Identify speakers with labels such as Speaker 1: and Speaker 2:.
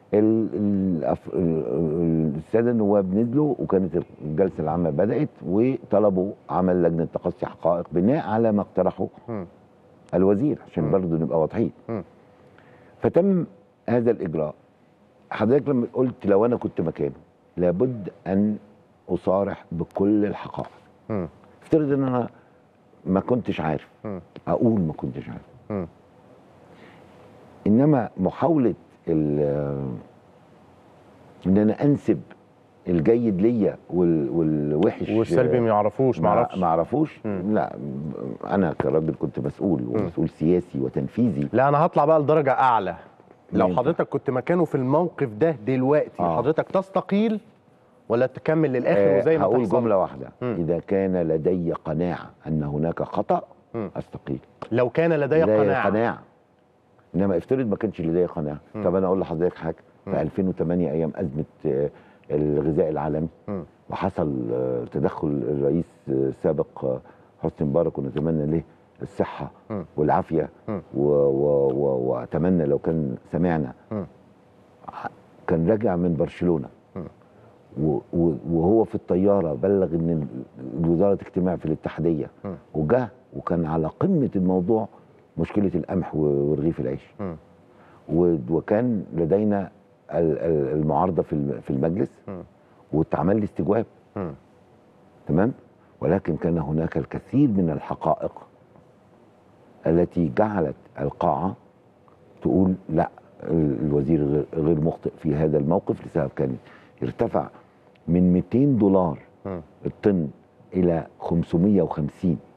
Speaker 1: ال- الأف- ال- الساده النواب نزلوا وكانت الجلسه العامه بدات وطلبوا عمل لجنه تقصي حقائق بناء على ما اقترحه
Speaker 2: مم.
Speaker 1: الوزير عشان
Speaker 2: مم.
Speaker 1: برضه نبقى واضحين
Speaker 2: مم.
Speaker 1: فتم هذا الاجراء حضرتك لما قلت لو انا كنت مكانه لابد ان اصارح بكل الحقائق
Speaker 2: مم.
Speaker 1: افترض ان انا ما كنتش عارف
Speaker 2: مم.
Speaker 1: اقول ما كنتش عارف
Speaker 2: مم.
Speaker 1: انما محاوله ال- ان انا انسب الجيد ليا وال- والوحش
Speaker 2: والسلبي ما يعرفوش ما اعرفش
Speaker 1: ما اعرفوش
Speaker 2: مم.
Speaker 1: لا انا كراجل كنت مسؤول ومسؤول سياسي وتنفيذي
Speaker 2: لا انا هطلع بقى لدرجه اعلى لو
Speaker 1: ينفع.
Speaker 2: حضرتك كنت مكانه في الموقف ده دلوقتي
Speaker 1: آه.
Speaker 2: حضرتك تستقيل ولا تكمل للاخر
Speaker 1: آه،
Speaker 2: وزي ما
Speaker 1: هقول
Speaker 2: تحصل
Speaker 1: جمله واحده
Speaker 2: مم.
Speaker 1: اذا كان لدي قناعه ان هناك خطا
Speaker 2: مم.
Speaker 1: استقيل
Speaker 2: لو كان لدي قناعه
Speaker 1: قناعه انما افترض ما كانش لدي قناعه
Speaker 2: مم.
Speaker 1: طب انا اقول لحضرتك حاجه
Speaker 2: مم.
Speaker 1: في 2008 ايام ازمه آه، الغذاء العالمي
Speaker 2: مم.
Speaker 1: وحصل آه، تدخل الرئيس آه، السابق آه، حسني مبارك ونتمنى له الصحه
Speaker 2: مم.
Speaker 1: والعافيه
Speaker 2: مم.
Speaker 1: و- و- و- واتمنى لو كان سمعنا
Speaker 2: مم.
Speaker 1: كان راجع من برشلونه
Speaker 2: مم.
Speaker 1: و- و- وهو في الطياره بلغ ان ال- الوزاره اجتماع في الاتحاديه
Speaker 2: مم.
Speaker 1: وجه وكان على قمه الموضوع مشكله القمح و- ورغيف العيش
Speaker 2: مم.
Speaker 1: و- وكان لدينا ال- ال- المعارضه في الم- في المجلس
Speaker 2: مم.
Speaker 1: واتعمل لي استجواب
Speaker 2: مم.
Speaker 1: تمام ولكن كان هناك الكثير من الحقائق التي جعلت القاعه تقول لا ال- الوزير غير- غير مخطئ في هذا الموقف لسبب كان ارتفع من 200 دولار
Speaker 2: مم.
Speaker 1: الطن الى 550